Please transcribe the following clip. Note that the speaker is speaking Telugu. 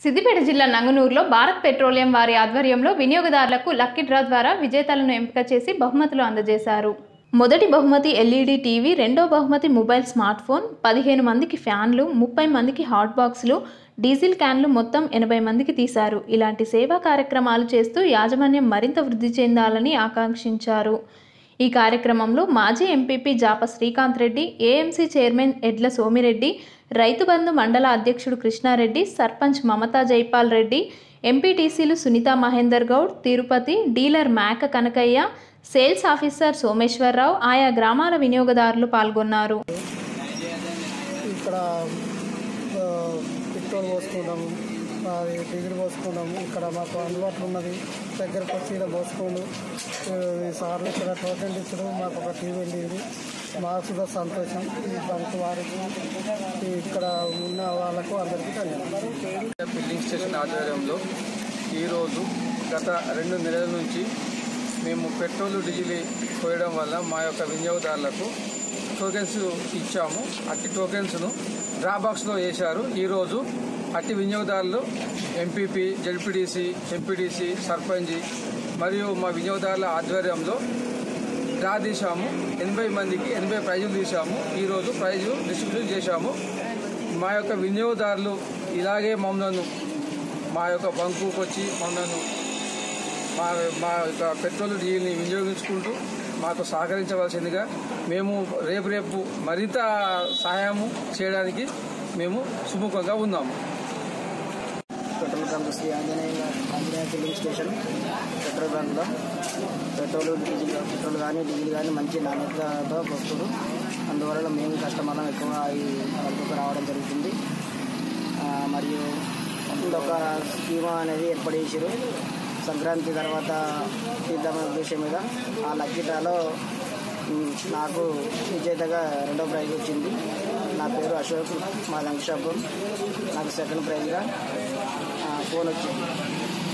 సిద్దిపేట జిల్లా నంగనూరులో భారత్ పెట్రోలియం వారి ఆధ్వర్యంలో వినియోగదారులకు లక్కీ డ్రా ద్వారా విజేతలను ఎంపిక చేసి బహుమతులు అందజేశారు మొదటి బహుమతి ఎల్ఈడి టీవీ రెండో బహుమతి మొబైల్ స్మార్ట్ ఫోన్ పదిహేను మందికి ఫ్యాన్లు ముప్పై మందికి హాట్ బాక్సులు డీజిల్ క్యాన్లు మొత్తం ఎనభై మందికి తీశారు ఇలాంటి సేవా కార్యక్రమాలు చేస్తూ యాజమాన్యం మరింత వృద్ధి చెందాలని ఆకాంక్షించారు ఈ కార్యక్రమంలో మాజీ MPP Japa Srikanth Reddy AMC chairman Edla Somireddy రైతు బంధు మండల అధ్యక్షుడు కృష్ణారెడ్డి సర్పంచ్ మమతా జైపాల్ రెడ్డి ఎంపీటీసీలు Sunitha Mahender Goud Tirupati dealer Meka Kanakaiah sales officer Someswara Rao ఆయా గ్రామాల వినియోగదారులు పాల్గొన్నారు ఇక్కడ ఆ, పెట్రోల్ పోసుకుంటాము అది డీజిల్ పోసుకుంటాము ఇక్కడ మాకు అందుబాటులో ఉన్నది దగ్గరకు వచ్చి ఇక్కడ పోసుకోండు ఈ సార్లు ఇక్కడ టోకెన్ ఇచ్చడం మాకు ఒక టీవీ వెళ్ళింది మాకు కూడా సంతోషం ఈ బంక్ వారికి ఈ ఇక్కడ ఉన్న వాళ్ళకు అందరికీ ధన్యవాదాలు ఫిల్లింగ్ స్టేషన్ ఆధ్వర్యంలో ఈరోజు గత రెండు నెలల నుంచి మేము పెట్రోల్ డీజిల్ పోయడం వల్ల మా యొక్క వినియోగదారులకు టోకెన్స్ ఇచ్చాము అట్టి టోకెన్స్ను డ్రా బాక్స్లో వేశారు ఈరోజు అట్టి వినియోగదారులు ఎంపీపీ జడ్పీడీసీ ఎంపీడీసీ సర్పంచ్ మరియు మా వినియోగదారుల ఆధ్వర్యంలో డ్రా తీసాము ఎనభై మందికి ఎనభై ప్రైజులు తీసాము ఈరోజు ప్రైజు డిస్ట్రిబ్యూట్ చేశాము మా యొక్క వినియోగదారులు ఇలాగే మమ్మల్ని మా యొక్క బంకుకు వచ్చి మమ్మల్ని మా మా యొక్క పెట్రోల్ డీజిల్ని వినియోగించుకుంటూ మాకు సహకరించవలసిందిగా మేము రేపు రేపు మరింత సహాయము చేయడానికి మేము సుముఖంగా ఉన్నాము petrol bunk Shri Anjaneya Anjaneya filling station petrol బంక్లో పెట్రోల్ డీజిల్ పెట్రోల్ కానీ డీజిల్ కానీ మంచి నాణ్యతతో వస్తుడు అందువలన మేము కస్టమర్లం ఎక్కువ ఈ బంకుకు రావడం జరుగుతుంది ఆ, మరియు ఇంకొక స్కీమా అనేది ఏర్పాటు చేశారు సంక్రాంతి తర్వాత తీద్దామనే ఉద్దేశం మీద ఆ లక్కీ డ్రాలో ఉమ్, నాకు విజేతగా రెండో ప్రైజ్ వచ్చింది నా పేరు అశోక్ మా లంక్ షాప్ నాకు సెకండ్ ప్రైజ్గా ఆ, ఫోన్ వచ్చింది